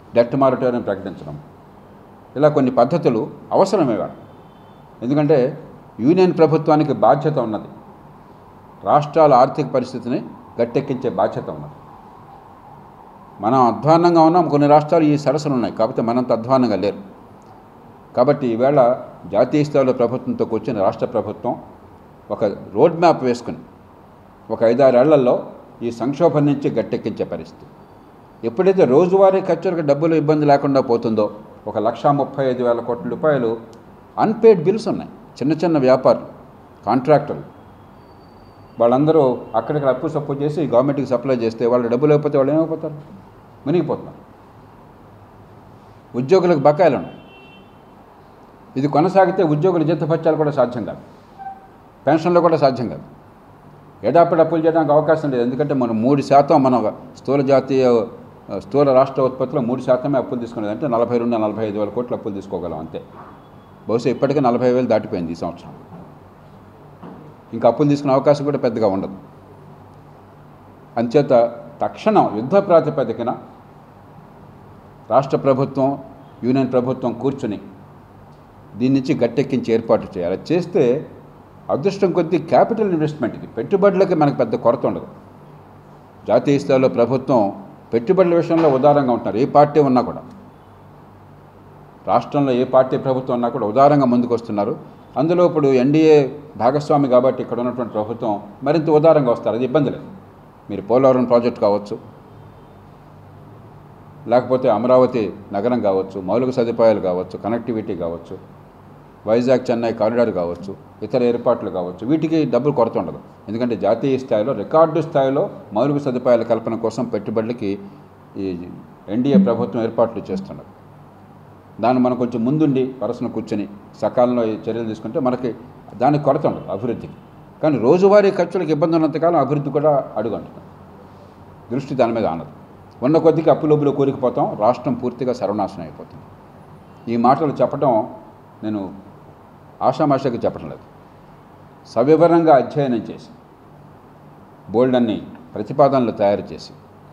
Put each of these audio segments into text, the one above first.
Debt moratorium ప్రకటించడం ఇలా కొన్ని పద్ధతులు అవసరమే వాడు ఎందుకంటే యూనియన్ ప్రభుత్వానికి బాధ్యత ఉన్నది రాష్ట్రాల ఆర్థిక పరిస్థితిని గట్టెక్కించే బాధ్యత ఉన్నది మనం అధ్వాన్నంగా ఉన్నాం కొన్ని రాష్ట్రాలు ఈ సరసలు ఉన్నాయి కాకపోతే మనంత అధ్వాన్నంగా లేరు కాబట్టి ఈవేళ జాతీయ స్థాయిలో ప్రభుత్వంతో కూర్చొని రాష్ట్ర ప్రభుత్వం ఒక రోడ్ మ్యాప్ వేసుకుని ఒక ఐదారేళ్లలో ఈ సంక్షోభం నుంచి గట్టెక్కించే పరిస్థితి ఎప్పుడైతే రోజువారీ ఖర్చులకు డబ్బులు ఇబ్బంది లేకుండా పోతుందో ఒక లక్ష ముప్పై ఐదు వేల కోట్ల రూపాయలు అన్పేడ్ బిల్స్ ఉన్నాయి చిన్న చిన్న వ్యాపారులు కాంట్రాక్టర్లు వాళ్ళందరూ అక్కడికి అప్పు సప్పు చేసి గవర్నమెంట్కి సప్లై చేస్తే వాళ్ళు డబ్బులు లేకపోతే వాళ్ళు ఏమైపోతారు మునిగిపోతున్నారు ఉద్యోగులకు బకాయిలు ఉన్నాయి ఇది కొనసాగితే ఉద్యోగుల జీతభత్యాలు కూడా సాధ్యం కాదు పెన్షన్లు కూడా సాధ్యం కాదు ఎడాపిడి అప్పులు చేయడానికి అవకాశం లేదు ఎందుకంటే మనం మూడు శాతం మన స్థూల జాతీయ స్థూల రాష్ట్ర ఉత్పత్తిలో మూడు శాతమే అప్పులు తీసుకునేది అంటే నలభై రెండు నలభై ఐదు వేల కోట్లు అప్పులు తీసుకోగలం అంతే బహుశా ఇప్పటికే నలభై వేలు దాటిపోయింది ఈ సంవత్సరం ఇంకా అప్పులు తీసుకునే అవకాశం కూడా పెద్దగా ఉండదు అంచేత తక్షణం యుద్ధ ప్రాతిపదికన రాష్ట్ర ప్రభుత్వం యూనియన్ ప్రభుత్వం కూర్చుని దీని నుంచి గట్టెక్కించి ఏర్పాటు చేయాలి అది చేస్తే అదృష్టం కొద్దీ క్యాపిటల్ ఇన్వెస్ట్మెంట్కి పెట్టుబడులకి మనకు పెద్ద కొరత ఉండదు జాతీయ స్థాయిలో ప్రభుత్వం పెట్టుబడుల విషయంలో ఉదారంగా ఉంటున్నారు ఏ పార్టీ ఉన్నా కూడా రాష్ట్రంలో ఏ పార్టీ ప్రభుత్వం ఉన్నా కూడా ఉదారంగా ముందుకు వస్తున్నారు అందులో ఇప్పుడు ఎన్డీఏ భాగస్వామి కాబట్టి ఇక్కడ ఉన్నటువంటి ప్రభుత్వం మరింత ఉదారంగా వస్తారు అది ఇబ్బంది లేదు మీరు పోలవరం ప్రాజెక్ట్ కావచ్చు లేకపోతే అమరావతి నగరం కావచ్చు మౌలిక సదుపాయాలు కావచ్చు కనెక్టివిటీ కావచ్చు వైజాగ్ చెన్నై కారిడార్ కావచ్చు ఇతర ఏర్పాట్లు కావచ్చు వీటికి డబ్బులు కొరత ఉండదు ఎందుకంటే జాతీయ స్థాయిలో రికార్డు స్థాయిలో మౌలిక సదుపాయాల కల్పన కోసం పెట్టుబడులకి ఈ ఎన్డీఏ ప్రభుత్వం ఏర్పాట్లు చేస్తున్నారు దాన్ని మనం కొంచెం ముందుండి వరసన కూర్చొని సకాలంలో ఈ చర్యలు తీసుకుంటే మనకి దానికి కొరత ఉండదు అభివృద్ధికి కానీ రోజువారీ ఖర్చులకు ఇబ్బంది ఉన్నంతకాలం అభివృద్ధి కూడా అడుగంటుంది దృష్టి దాని మీద ఆనదు ఉన్న కొద్దికి అప్పులోబులో కూరుకుపోతాం రాష్ట్రం పూర్తిగా సర్వనాశనం అయిపోతుంది ఈ మాటలు చెప్పడం నేను ఆషామాషకి చెప్పడం లేదు సవివరంగా అధ్యయనం చేసి బోల్డ్ అన్ని ప్రతిపాదనలు తయారు చేసి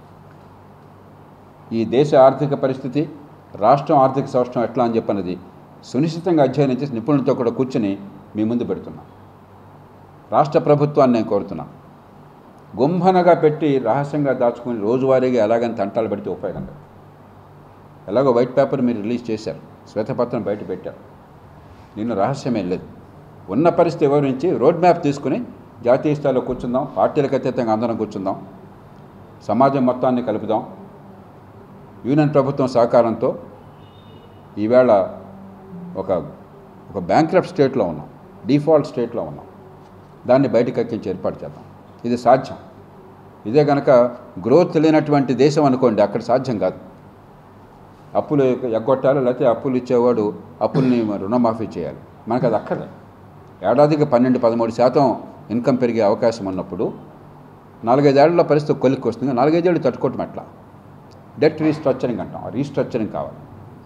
ఈ దేశ ఆర్థిక పరిస్థితి రాష్ట్రం ఆర్థిక సంవత్సరం ఎట్లా అని చెప్పన్నది సునిశ్చితంగా అధ్యయనం చేసి నిపుణులతో కూడా కూర్చొని మీ ముందు పెడుతున్నాం రాష్ట్ర ప్రభుత్వాన్ని నేను కోరుతున్నాను గుంభనగా పెట్టి రహస్యంగా దాచుకుని రోజువారీగా ఎలాగని తంటాలు పెడితే ఉపయోగం లేదు ఎలాగో వైట్ పేపర్ మీరు రిలీజ్ చేశారు శ్వేతపత్రం బయట పెట్టారు దీనిలో రహస్యమే లేదు ఉన్న పరిస్థితి వివరించి రోడ్ మ్యాప్ తీసుకుని జాతీయ స్థాయిలో కూర్చుందాం పార్టీలకు అతీతంగా అందరం కూర్చుందాం సమాజం మొత్తాన్ని కలుపుదాం యూనియన్ ప్రభుత్వం సహకారంతో ఈవేళ ఒక ఒక బ్యాంక్రప్ట్ స్టేట్లో ఉన్నాం డిఫాల్ట్ స్టేట్లో ఉన్నాం దాన్ని బయటకు ఎక్కించి ఏర్పాటు చేద్దాం ఇది సాధ్యం ఇదే కనుక గ్రోత్ తెలియనటువంటి దేశం అనుకోండి అక్కడ సాధ్యం కాదు అప్పులు ఎగ్గొట్టాలి లేకపోతే అప్పులు ఇచ్చేవాడు అప్పుల్ని రుణమాఫీ చేయాలి మనకు అది అక్కర్లేదు ఏడాదికి పన్నెండు పదమూడు శాతం ఇన్కమ్ పెరిగే అవకాశం ఉన్నప్పుడు నాలుగైదేళ్ల పరిస్థితి కొలిక్కి వస్తుంది నాలుగైదేళ్ళు తట్టుకోవటం ఎట్లా డెట్ రీస్ట్రక్చరింగ్ అంటాం ఆ రీస్ట్రక్చరింగ్ కావాలి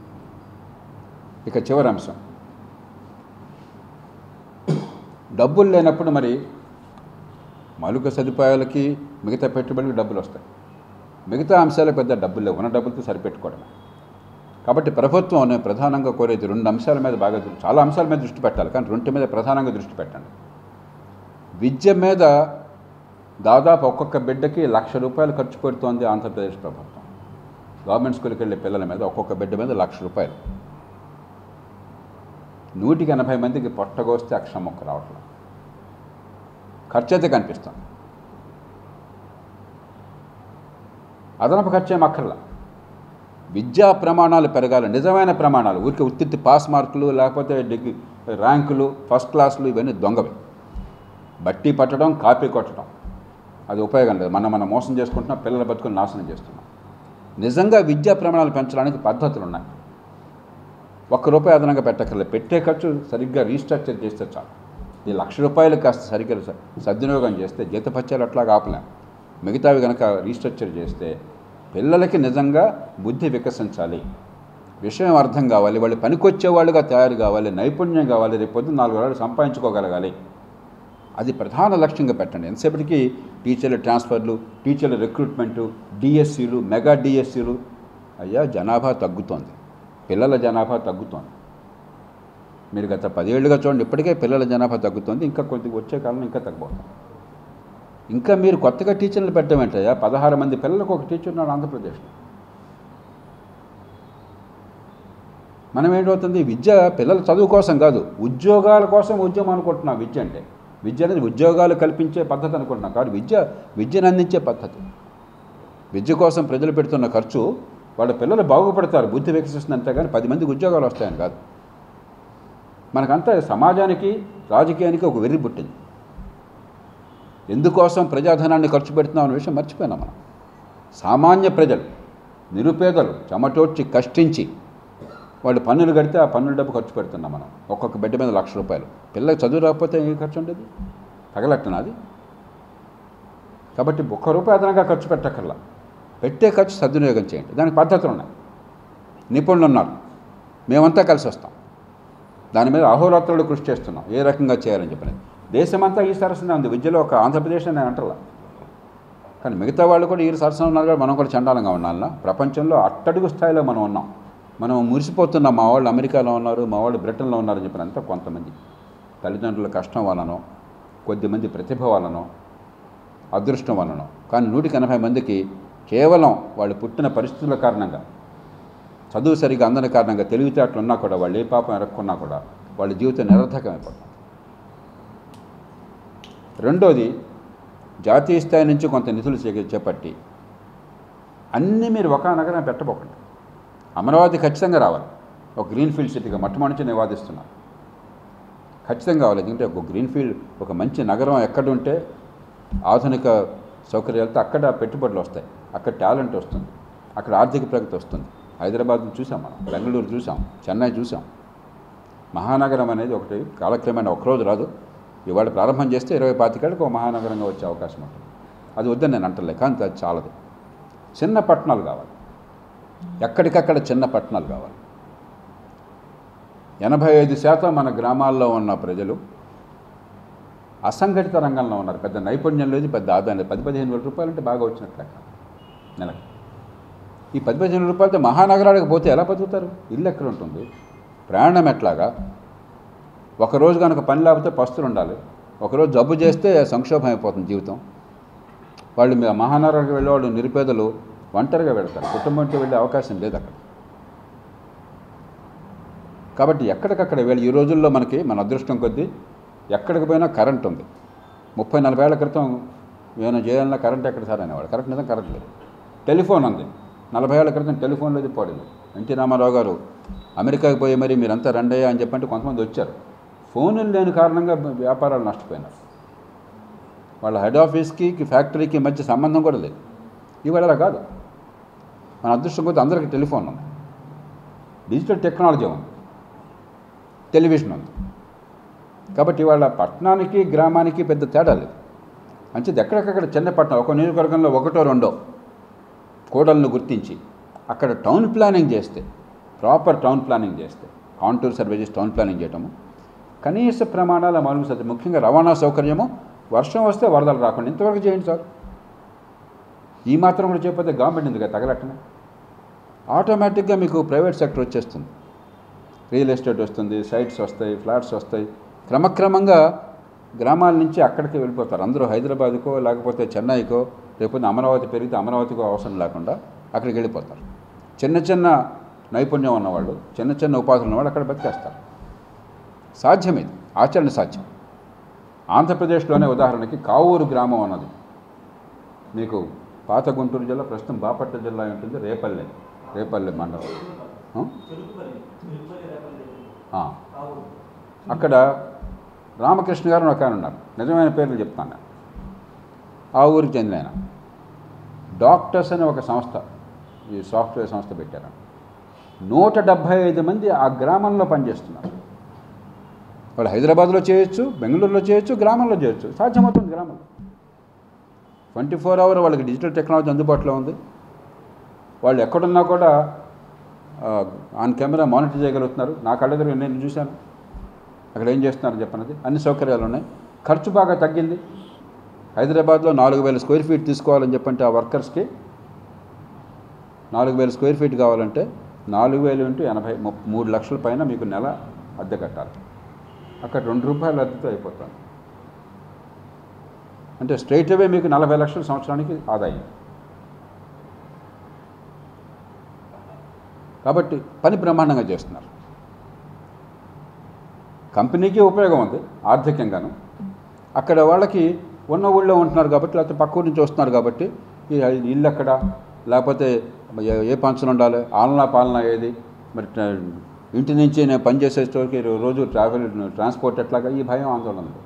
ఇక చివరి అంశం డబ్బులు లేనప్పుడు మరి మౌలిక సదుపాయాలకి మిగతా పెట్టుబడులకు డబ్బులు వస్తాయి మిగతా అంశాలకు పెద్ద డబ్బులు లేవు ఉన్న డబ్బులతో సరిపెట్టుకోవడమే కాబట్టి ప్రభుత్వం నేను ప్రధానంగా కోరేది రెండు అంశాల మీద బాగా దృష్టి చాలా అంశాల మీద దృష్టి పెట్టాలి కానీ రెండు మీద ప్రధానంగా దృష్టి పెట్టండి విద్య మీద దాదాపు ఒక్కొక్క బిడ్డకి లక్ష రూపాయలు ఖర్చు పెడుతోంది ఆంధ్రప్రదేశ్ ప్రభుత్వం గవర్నమెంట్ స్కూల్కి వెళ్ళే పిల్లల మీద ఒక్కొక్క బిడ్డ మీద లక్ష రూపాయలు నూటికి ఎనభై మందికి పొట్టగోస్తే అక్షరం మొక్క రావట్లేదు ఖర్చు అయితే కనిపిస్తుంది అదనపు ఖర్చు ఏం అక్కర్లా విద్యా ప్రమాణాలు పెరగాలి నిజమైన ప్రమాణాలు ఊరికి ఉత్తిత్తి పాస్ మార్కులు లేకపోతే డిగ్రీ ర్యాంకులు ఫస్ట్ క్లాసులు ఇవన్నీ దొంగవి బట్టి పట్టడం కాపీ కొట్టడం అది ఉపయోగం లేదు మనం మనం మోసం చేసుకుంటున్నాం పిల్లల బతుకుని నాశనం చేస్తున్నాం నిజంగా విద్యా ప్రమాణాలు పెంచడానికి పద్ధతులు ఉన్నాయి ఒక్క రూపాయి అదనంగా పెట్టక్కర్లేదు పెట్టే ఖర్చు సరిగ్గా రీస్ట్రక్చర్ చేస్తే చాలు ఈ లక్ష రూపాయలు కాస్త సరిగ్గా స- సద్వినియోగం చేస్తే జీతపత్యాలు అట్లాగా ఆపలేం మిగతావి కనుక రీస్ట్రక్చర్ చేస్తే పిల్లలకి నిజంగా బుద్ధి వికసించాలి విషయం అర్థం కావాలి వాళ్ళు పనికొచ్చే వాళ్ళుగా తయారు కావాలి నైపుణ్యం కావాలి రేపు పొద్దున్న నాలుగు వేలు సంపాదించుకోగలగాలి అది ప్రధాన లక్ష్యంగా పెట్టండి ఎంతసేపటికి టీచర్ల ట్రాన్స్ఫర్లు టీచర్ల రిక్రూట్మెంటు డిఎస్సీలు మెగా డిఎస్సీలు అయ్యా జనాభా తగ్గుతోంది పిల్లల జనాభా తగ్గుతోంది మీరు గత పదేళ్లుగా చూడండి ఇప్పటికే పిల్లల జనాభా తగ్గుతోంది ఇంకా కొద్దిగా వచ్చే కాలం ఇంకా తగ్గిపోతుంది ఇంకా మీరు కొత్తగా టీచర్లు పెట్టమేంటయ్యా పదహారు మంది పిల్లలకు ఒక టీచర్ ఉన్నాడు ఆంధ్రప్రదేశ్లో మనం ఏంటవుతుంది విద్య పిల్లల చదువు కోసం కాదు ఉద్యోగాల కోసం ఉద్యమం అనుకుంటున్నాం విద్య అంటే విద్య అనేది ఉద్యోగాలు కల్పించే పద్ధతి అనుకుంటున్నాం కాదు విద్య విద్యను అందించే పద్ధతి విద్య కోసం ప్రజలు పెడుతున్న ఖర్చు వాళ్ళ పిల్లలు బాగుపడతారు బుద్ధి వికసిస్తుంది అంతే కానీ పది మందికి ఉద్యోగాలు వస్తాయని కాదు మనకంతా సమాజానికి రాజకీయానికి ఒక వెర్రి పుట్టింది ఎందుకోసం ప్రజాధనాన్ని ఖర్చు పెడుతున్నాం అనే విషయం మర్చిపోయినాం మనం సామాన్య ప్రజలు నిరుపేదలు చెమటోడ్చి కష్టించి వాళ్ళు పన్నులు కడితే ఆ పన్నుల డబ్బు ఖర్చు పెడుతున్నాం మనం ఒక్కొక్క బిడ్డ మీద లక్ష రూపాయలు పిల్లకి చదువు రాకపోతే ఏం ఖర్చు ఉండేది తగలట్టనది కాబట్టి ఒక్క రూపాయి అదనంగా ఖర్చు పెట్టక్కర్లా పెట్టే ఖర్చు సద్వినియోగం చేయండి దానికి పద్ధతులు ఉన్నాయి నిపుణులు ఉన్నారు మేమంతా కలిసి వస్తాం దాని మీద అహోరాత్రులు కృషి చేస్తున్నాం ఏ రకంగా చేయాలని చెప్పినది దేశమంతా ఈ సరసనే ఉంది విద్యలో ఒక ఆంధ్రప్రదేశ్ అని నేను అంటలా కానీ మిగతా వాళ్ళు కూడా ఈ సరసన ఉన్నారు కూడా మనం కూడా చండాలంగా ఉండాలన్నా ప్రపంచంలో అట్టడుగు స్థాయిలో మనం ఉన్నాం మనం మురిసిపోతున్నాం మా వాళ్ళు అమెరికాలో ఉన్నారు మా వాళ్ళు బ్రిటన్లో ఉన్నారని చెప్పినంత కొంతమంది తల్లిదండ్రుల కష్టం వలనో కొద్దిమంది ప్రతిభ వలనో అదృష్టం వలనో కానీ నూటికి ఎనభై మందికి కేవలం వాళ్ళు పుట్టిన పరిస్థితుల కారణంగా చదువు సరిగా అందని కారణంగా తెలివితేటలు ఉన్నా కూడా వాళ్ళు ఏ పాపం ఎరక్కున్నా కూడా వాళ్ళ జీవితం నిరర్థకమైపోతుంది రెండోది జాతీయ స్థాయి నుంచి కొంత నిధులు చే- చేపట్టి అన్నీ మీరు ఒక నగరం పెట్టబోకండి అమరావతి ఖచ్చితంగా రావాలి ఒక గ్రీన్ ఫీల్డ్ సిటీగా మొట్టమొదటి నేను వాదిస్తున్నాను ఖచ్చితంగా కావాలి ఎందుకంటే ఒక గ్రీన్ ఫీల్డ్ ఒక మంచి నగరం ఎక్కడ ఉంటే ఆధునిక సౌకర్యాలతో అక్కడ పెట్టుబడులు వస్తాయి అక్కడ టాలెంట్ వస్తుంది అక్కడ ఆర్థిక ప్రగతి వస్తుంది హైదరాబాద్ చూసాం మనం బెంగళూరు చూసాం చెన్నై చూసాం మహానగరం అనేది ఒకటి కాలక్రమేణా ఒకరోజు రాదు ఇవాళ ప్రారంభం చేస్తే ఇరవై పాతికేళ్ళకి ఒక మహానగరంగా వచ్చే అవకాశం ఉంటుంది అది వద్దని నేను అంటలే కానీ అది చాలదు చిన్న పట్టణాలు కావాలి ఎక్కడికక్కడ చిన్న పట్టణాలు కావాలి ఎనభై ఐదు శాతం మన గ్రామాల్లో ఉన్న ప్రజలు అసంఘటిత రంగంలో ఉన్నారు పెద్ద నైపుణ్యం లేదు పెద్ద ఆదాయం లేదు పది పదిహేను వేల రూపాయలు అంటే బాగా వచ్చినట్టు లెక్క నెలకి ఈ పది పదిహేను రూపాయలతో మహానగరాలకు పోతే ఎలా బతుకుతారు ఇల్లు ఎక్కడ ఉంటుంది ప్రయాణం ఎట్లాగా ఒకరోజు కనుక పని లేకపోతే పస్తులు ఉండాలి ఒకరోజు జబ్బు చేస్తే సంక్షోభం అయిపోతుంది జీవితం వాళ్ళు మీ మహానగరానికి వెళ్ళేవాళ్ళు నిరుపేదలు ఒంటరిగా వెళ్తారు కుటుంబంతో వెళ్ళే అవకాశం లేదు అక్కడ కాబట్టి ఎక్కడికక్కడ వెళ్ళి ఈ రోజుల్లో మనకి మన అదృష్టం కొద్దీ ఎక్కడికి పోయినా కరెంట్ ఉంది ముప్పై నలభై ఏళ్ల క్రితం ఏమైనా చేయాలన్నా కరెంట్ ఎక్కడ సార్ అనేవాడు కరెంట్ నిజం కరెంట్ లేదు టెలిఫోన్ ఉంది నలభై ఏళ్ల క్రితం టెలిఫోన్ లేదు పోలేదు ఎన్టీ రామారావు గారు అమెరికాకి పోయి మరి మీరంతా రండయ్యా అని చెప్పంటే కొంతమంది వచ్చారు ఫోనులు లేని కారణంగా వ్యాపారాలు నష్టపోయినారు వాళ్ళ హెడ్ ఆఫీస్కి ఫ్యాక్టరీకి మధ్య సంబంధం కూడా లేదు ఇవాళ అలా కాదు మన అదృష్టం కొద్ది అందరికీ టెలిఫోన్ ఉంది డిజిటల్ టెక్నాలజీ ఉంది టెలివిజన్ ఉంది కాబట్టి ఇవాళ పట్టణానికి గ్రామానికి పెద్ద తేడా లేదు అంచేది ఎక్కడికక్కడ చిన్న పట్టణం ఒక నియోజకవర్గంలో ఒకటో రెండో కోడలను గుర్తించి అక్కడ టౌన్ ప్లానింగ్ చేస్తే ప్రాపర్ టౌన్ ప్లానింగ్ చేస్తే కాంటూర్ సర్వీసెస్ టౌన్ ప్లానింగ్ చేయటము కనీస ప్రమాణాల మరుగు సత్యం ముఖ్యంగా రవాణా సౌకర్యము వర్షం వస్తే వరదలు రాకుండా ఇంతవరకు చేయండి సార్ ఈ మాత్రం కూడా చేయకపోతే గవర్నమెంట్ ఎందుకు తగలట్టనే ఆటోమేటిక్గా మీకు ప్రైవేట్ సెక్టర్ వచ్చేస్తుంది రియల్ ఎస్టేట్ వస్తుంది సైట్స్ వస్తాయి ఫ్లాట్స్ వస్తాయి క్రమక్రమంగా గ్రామాల నుంచి అక్కడికి వెళ్ళిపోతారు అందరూ హైదరాబాద్కో లేకపోతే చెన్నైకో లేకపోతే అమరావతి పెరిగితే అమరావతికో అవసరం లేకుండా అక్కడికి వెళ్ళిపోతారు చిన్న చిన్న నైపుణ్యం ఉన్నవాళ్ళు చిన్న చిన్న ఉపాధులు ఉన్నవాళ్ళు అక్కడ బతికేస్తారు సాధ్యం ఇది ఆచరణ సాధ్యం ఆంధ్రప్రదేశ్లోనే ఉదాహరణకి కావూరు గ్రామం అన్నది మీకు పాత గుంటూరు జిల్లా ప్రస్తుతం బాపట్ల జిల్లా ఉంటుంది రేపల్లె రేపల్లె మండలం ఆ? ఆ. అక్కడ రామకృష్ణ గారు అని ఒక ఆయన ఉన్నారు నిజమైన పేర్లు చెప్తాను నేను. ఆ ఊరికి చెందిన ఆయన డాక్టర్స్ అనే ఒక సంస్థ ఈ సాఫ్ట్వేర్ సంస్థ పెట్టారు నూట డెబ్భై ఐదు మంది ఆ గ్రామంలో పనిచేస్తున్నారు వాళ్ళు హైదరాబాద్లో చేయొచ్చు బెంగళూరులో చేయొచ్చు గ్రామంలో చేయొచ్చు సాధ్యమవుతుంది గ్రామంలో ట్వంటీ ఫోర్ అవర్ వాళ్ళకి డిజిటల్ టెక్నాలజీ అందుబాటులో ఉంది వాళ్ళు ఎక్కడున్నా కూడా ఆ, ఆన్ కెమెరా మానిటర్ చేయగలుగుతున్నారు నా కళ్ళెదురు నేను చూశాను అక్కడ ఏం చేస్తున్నారు చెప్పనది అన్ని సౌకర్యాలు ఉన్నాయి ఖర్చు బాగా తగ్గింది హైదరాబాద్లో నాలుగు వేల స్క్వేర్ ఫీట్ తీసుకోవాలని చెప్పంటే ఆ వర్కర్స్కి నాలుగు వేల స్క్వేర్ ఫీట్ కావాలంటే నాలుగు వేలు ఇంటూ ఎనభై ముప్- మూడు లక్షల పైన మీకు నెల అద్దె కట్టాలి అక్కడ రెండు రూపాయల అద్దెతో అయిపోతుంది అంటే స్ట్రైట్ అవే మీకు నలభై లక్షల సంవత్సరానికి ఆదాయం కాబట్టి పని బ్రహ్మాండంగా చేస్తున్నారు కంపెనీకి ఉపయోగం ఉంది ఆర్థికంగాను అక్కడ వాళ్ళకి ఉన్న ఊళ్ళో ఉంటున్నారు కాబట్టి లేకపోతే పక్క ఊరి నుంచి వస్తున్నారు కాబట్టి ఈ ఇల్లు ఎక్కడ లేకపోతే ఏ- ఏ పంచలు ఉండాలి ఆలనా పాలన ఏది మరి ట్ర- ఇంటి నుంచి నేను పనిచేసే స్టోర్కి రో- రోజు ట్రావెల్ ట్రాన్స్పోర్ట్ ఎట్లాగా ఈ భయం ఆందోళన ఉంది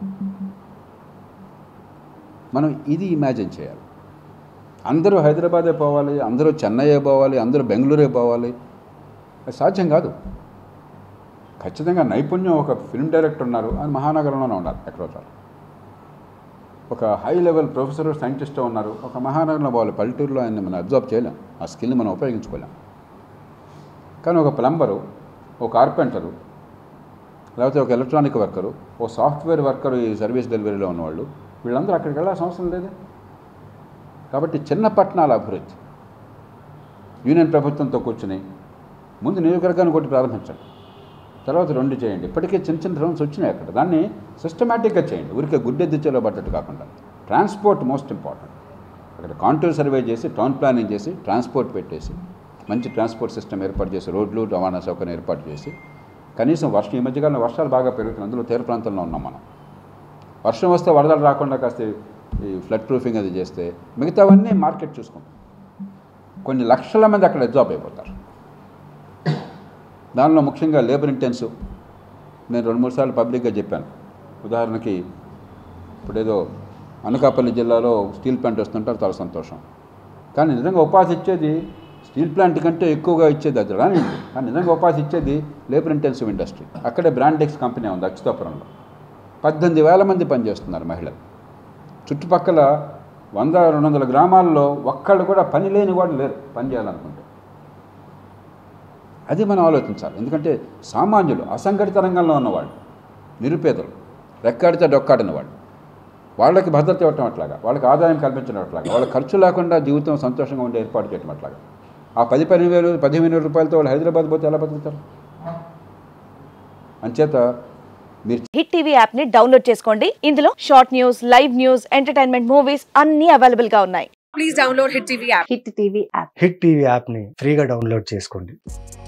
మనం ఇది ఇమాజిన్ చేయాలి అందరూ హైదరాబాదే పోవాలి అందరూ చెన్నైయే పోవాలి అందరూ బెంగళూరే పోవాలి అది సాధ్యం కాదు ఖచ్చితంగా నైపుణ్యం ఒక ఫిల్మ్ డైరెక్టర్ ఉన్నారు ఆయన మహానగరంలోనే ఉన్నారు ఎక్కడో చోట ఒక హై లెవెల్ ప్రొఫెసర్ సైంటిస్ట్ ఉన్నారు ఒక మహానగరంలో పోవాలి పల్లెటూరులో ఆయన మనం అబ్జర్వ్ చేయలేం ఆ స్కిల్ని మనం ఉపయోగించుకోలేం కానీ ఒక ప్లంబరు ఒక కార్పెంటరు లేకపోతే ఒక ఎలక్ట్రానిక్ వర్కరు ఓ సాఫ్ట్వేర్ వర్కరు ఈ సర్వీస్ డెలివరీలో ఉన్నవాళ్ళు వీళ్ళందరూ అక్కడికి వెళ్ళాల్సిన అవసరం లేదు కాబట్టి చిన్న పట్టణాల అభివృద్ధి యూనియన్ ప్రభుత్వంతో కూర్చుని ముందు నియోజకవర్గాన్ని కొట్టి ప్రారంభించండి తర్వాత రెండు చేయండి ఇప్పటికే చిన్న చిన్న డ్రోన్స్ వచ్చినాయి అక్కడ దాన్ని సిస్టమేటిక్గా చేయండి ఊరికే గుడ్డెద్దిచ్చేలో పడ్డట్టు కాకుండా ట్రాన్స్పోర్ట్ మోస్ట్ ఇంపార్టెంట్ అక్కడ కాంటూర్ సర్వే చేసి టౌన్ ప్లానింగ్ చేసి ట్రాన్స్పోర్ట్ పెట్టేసి మంచి ట్రాన్స్పోర్ట్ సిస్టమ్ ఏర్పాటు చేసి రోడ్లు రవాణా సౌకర్యం ఏర్పాటు చేసి కనీసం వర్షం ఈ మధ్యకాలంలో వర్షాలు బాగా పెరుగుతున్నాయి అందులో తీర ప్రాంతంలో ఉన్నాం మనం వర్షం వస్తే వరదలు రాకుండా కాస్త ఈ ఫ్లడ్ ప్రూఫింగ్ అది చేస్తే మిగతావన్నీ మార్కెట్ చూసుకుంటాం కొన్ని లక్షల మంది అక్కడ ఎగ్జాబ్ అయిపోతారు దానిలో ముఖ్యంగా లేబర్ ఇంటెన్సివ్ నేను రెండు మూడు సార్లు పబ్లిక్గా చెప్పాను ఉదాహరణకి ఇప్పుడు ఏదో అనకాపల్లి జిల్లాలో స్టీల్ ప్లాంట్ వస్తుంటారు చాలా సంతోషం కానీ నిజంగా ఉపాధి ఇచ్చేది స్టీల్ ప్లాంట్ కంటే ఎక్కువగా ఇచ్చేది అది రాని కానీ నిజంగా ఉపాధి ఇచ్చేది లేబర్ ఇంటెన్సివ్ ఇండస్ట్రీ అక్కడే బ్రాండెక్స్ కంపెనీ ఉంది అచ్యుతాపురంలో పద్దెనిమిది వేల మంది పనిచేస్తున్నారు మహిళలు చుట్టుపక్కల వంద రెండు వందల గ్రామాల్లో ఒక్కళ్ళు కూడా పని లేని వాడు లేరు పని చేయాలనుకుంటే అది మనం ఆలోచించాలి ఎందుకంటే సామాన్యులు అసంఘటిత రంగంలో ఉన్నవాళ్ళు నిరుపేదలు రెక్కాడితే డొక్కాడిన వాళ్ళు వాళ్ళకి భద్రత ఇవ్వటం అట్లాగా వాళ్ళకి ఆదాయం కల్పించడం అట్లాగా వాళ్ళ ఖర్చు లేకుండా జీవితం సంతోషంగా ఉండే ఏర్పాటు చేయటం అట్లాగా ఆ పది పదిహేను వేలు పదిహేను వేల రూపాయలతో వాళ్ళు హైదరాబాద్ పోతే ఎలా బతుకుతారు అంచేత మీరు హిట్ టీవీ యాప్ ని డౌన్లోడ్ చేసుకోండి ఇందులో short news live news entertainment movies అన్ని అవైలబుల్ గా ఉన్నాయి please download Hit TV app. Hit TV app Hit TV యాప్ని ఫ్రీగా డౌన్లోడ్ చేసుకోండి